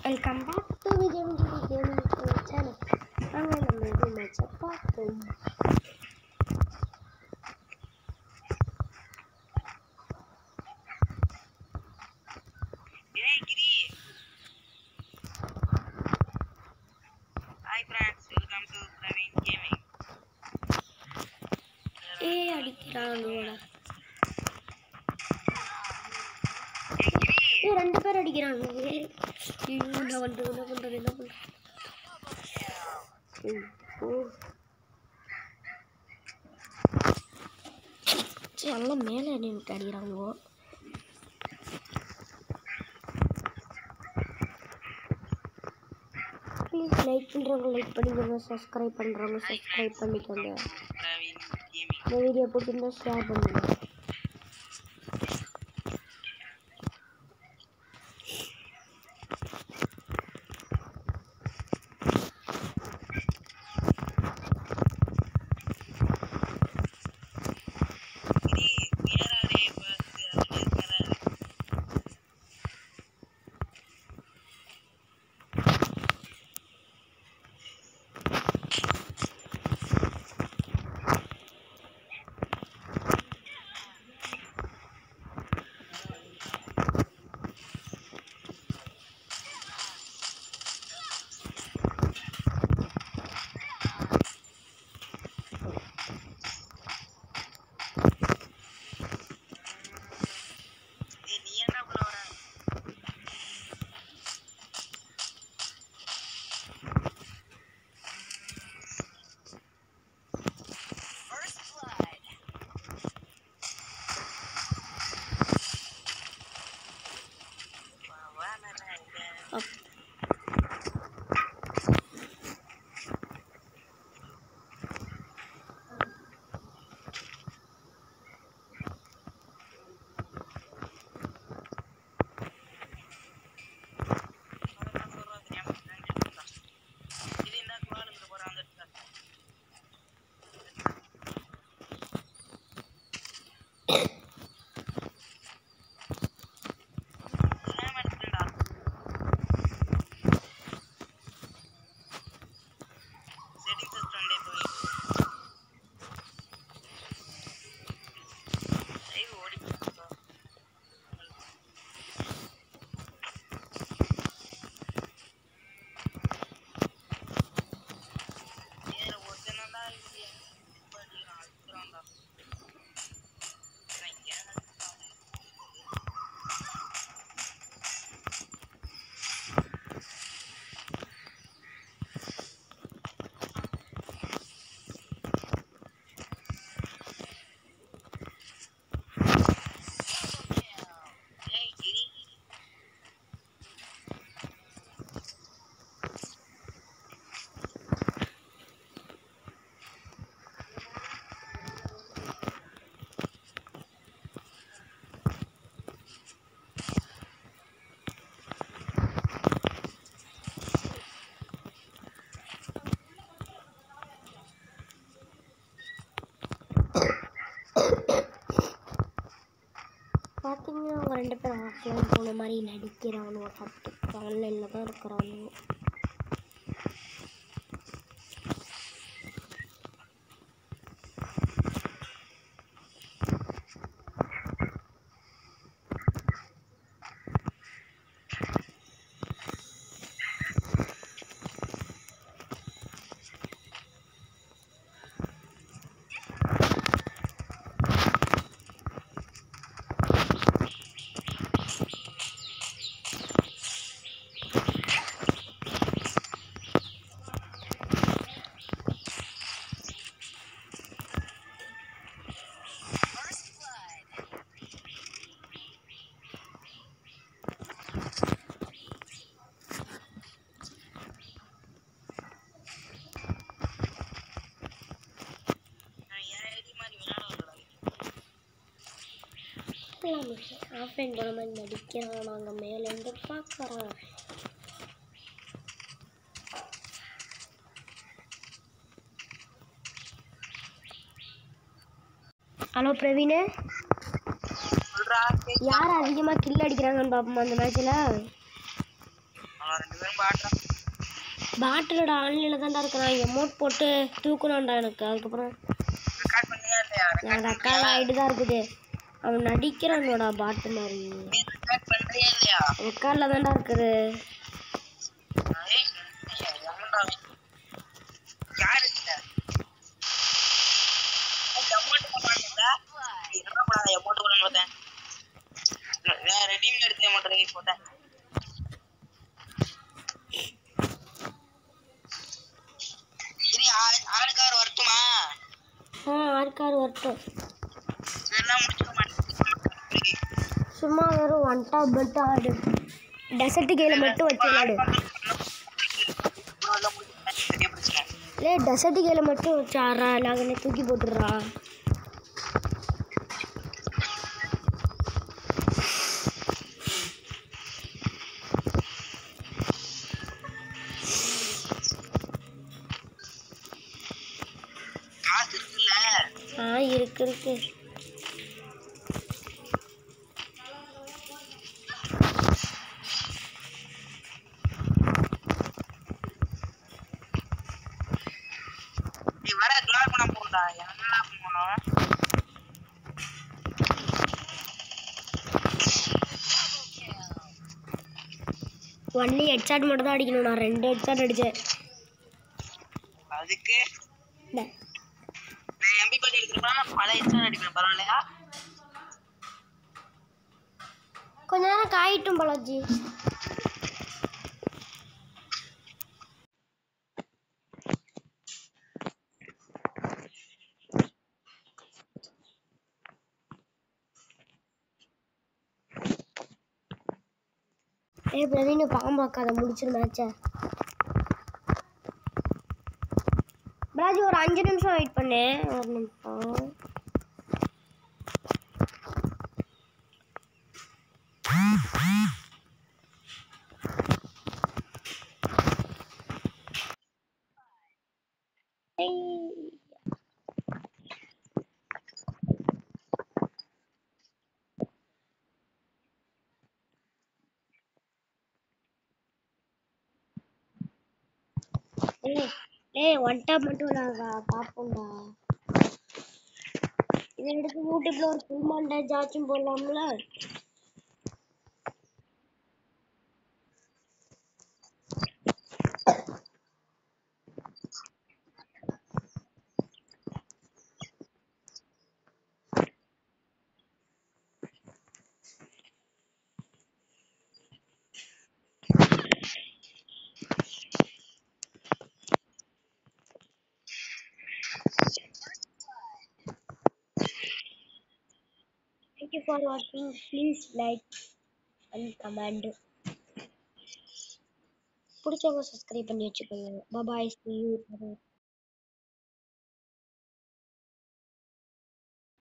Welcome back to Vijay Vijay gaming channel வாங்க நம்ம இது மேட்சை பார்ப்போம் ஏய் Giri hi friends welcome to Praveen gaming ஏ அடிக்கிறாங்களோட ஏய் கிரி ஏ ரெண்டு பேர் அடிக்கிறாங்க ஏ ஐயோ, என்ன பண்ணுறது என்ன பண்ணுறது என்ன பண்ணுறது ஓ சரி எல்லாம் மேலே நின்றுட்டு அடிக்கிறாங்களோ ப்ளீஸ் லைக் பண்ணுறவங்க லைக் பண்ணிக்கோங்க சப்ஸ்கிரைப் பண்ணுறவங்க சப்ஸ்கிரைப் பண்ணிக்கோங்க பிரவீன் கேமிங் இந்த வீடியோ பிடிச்சிருந்தா ஷேர் பண்ணுங்க கிரி ஏறாதே பஸ் அது ஏறாதே ஏய் நீ என்ன உள்ள வர வா, வா, நல்லா இருக்கு. அப் அவன் சொல்றான் தெரியாம செஞ்சுட்டு இது என்ன குவாலுக்கு போறான் அந்த இடத்துல ஏன் எடுத்துடா செட்டிங் சிஸ்டம் டே போய் லைவ் ஓடி போகுது வேற ஒருத்தனடா இல்லையே படிக்கிறான் அடிக்கிறான்டா நான் ஏன் அடிக்கிறான் ஏய் கிரி பார்த்தீங்கன்னா அவங்க ரெண்டு பேரும் ஆஃப்லைன் போன மாதிரி நடிக்கிறானோ பட்டு ஆன்லைனில் தான் இருக்கிறானோ நான் ஏன் ஐடி மாதிரி விளையாட வரல ஆஃப்லைன் போன மாதிரி நடிக்கிறான் நாங்கள் மேலேருந்து பார்க்குறோம் ஹலோ பிரவீனு சொல்றா யார் அதிகமாக கில் அடிக்கிறாங்கன்னு பார்ப்போமா அந்த மேட்ச்சில் ஆ அவன் ரெண்டு பேரும் பாடுறான் பாட்டிலோட ஆன்லைனில் தான்டா இருக்கிறான் எமௌண்ட் போட்டு தூக்கணும்டா எனக்கு அதுக்கப்புறம் ரெக்கார்ட் பண்ணியா இல்லையா நான் ரெக்கார்ட் ஆகிட்டு தான் இருக்குது அவன் நடிக்கிறானோடா பாட்டு மாதிரி நீ ரெக்கார்ட் பண்றியா இல்லையா ரெக்கார்டில் தான்டா இருக்குது ஏய், எவன்டா அவன்? யாரு இல்ல அமௌண்ட் போட்டாங்க என்ன போடாத அமௌண்ட் போடணும் பார்த்தேன் வேற ரெடிமேட் எடுத்து அமௌண்ட் போட்டேன் சரி ஆ- ஆளுக்கார் வரட்டுமா ஆ ஆறுக்காரு வரட்டும் எல்லாம் முடிச்சுக்க மாட்டேன் சும்மா வெறும் ஒன் டாப் மட்டும் ஆடு டெசர்ட் கேல மட்டும் வச்சு விளாடு பெரிய பிரச்சனை லே டெசர்ட் கேல மட்டும் வச்சு ஆடுறா நாங்கள் தூக்கி போட்டுடுறா காசு இருக்குல்ல ஆ இருக்கு இருக்கு நீ வர கிளாஸ் பண்ண போடா என்ன போனோம் ஒன்லி ஹெட்ஷாட் மட்டும் தான் அடிக்கணும் நான் ரெண்டு ஹெட்ஷாட் அடித்தேன் அதுக்கு நான் எம்பி பாட்டி எடுத்துருப்பேன் பல எக்ஸாம் அடிப்பேன் பரவாயில்லையா கொஞ்ச நேரம் காயிட்டும் பாலாஜி ஏய் பிரவீன் பாம்பாக்காத முடிச்சிரு மேட்சை பிராஜி ஒரு அஞ்சு நிமிஷம் வெயிட் பண்ணு ஒரு நிமிஷம் ஏய். ஏய், ஏய் ஒன் டாப் மட்டும் நான் பார்ப்போம்டா இதை எடுத்து யூடியூப்ல ஒரு ஃபுல் மாண்டேஜ் ஆச்சும் போடலாம்ல Thank you for watching. Please like and comment. பிடிச்சவங்க சப்ஸ்கிரைப் பண்ணி வச்சுக்கோங்க பாய் see you